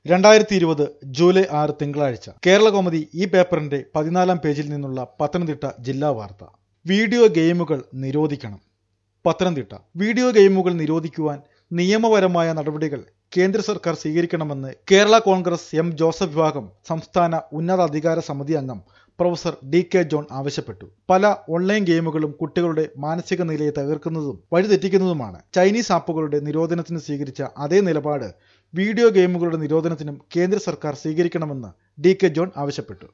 രണ്ടായിരത്തി ഇരുപത് ജൂലൈ ആറ് തിങ്കളാഴ്ച കേരള കോമതി ഈ പേപ്പറിന്റെ പതിനാലാം പേജിൽ നിന്നുള്ള പത്തനംതിട്ട ജില്ലാ വാർത്ത വീഡിയോ ഗെയിമുകൾ നിരോധിക്കണം പത്തനംതിട്ട വീഡിയോ ഗെയിമുകൾ നിരോധിക്കുവാൻ നിയമപരമായ നടപടികൾ കേന്ദ്ര സർക്കാർ സ്വീകരിക്കണമെന്ന് കേരള കോൺഗ്രസ് എം ജോസഫ് വിഭാഗം സംസ്ഥാന ഉന്നതാധികാര സമിതി അംഗം പ്രൊഫസർ ഡി കെ ജോൺ ആവശ്യപ്പെട്ടു പല ഓൺലൈൻ ഗെയിമുകളും കുട്ടികളുടെ മാനസിക നിലയെ തകർക്കുന്നതും വഴിതെറ്റിക്കുന്നതുമാണ് ചൈനീസ് ആപ്പുകളുടെ നിരോധനത്തിന് സ്വീകരിച്ച അതേ നിലപാട് വീഡിയോ ഗെയിമുകളുടെ നിരോധനത്തിനും കേന്ദ്ര സർക്കാർ സ്വീകരിക്കണമെന്ന് ഡി കെ ജോൺ ആവശ്യപ്പെട്ടു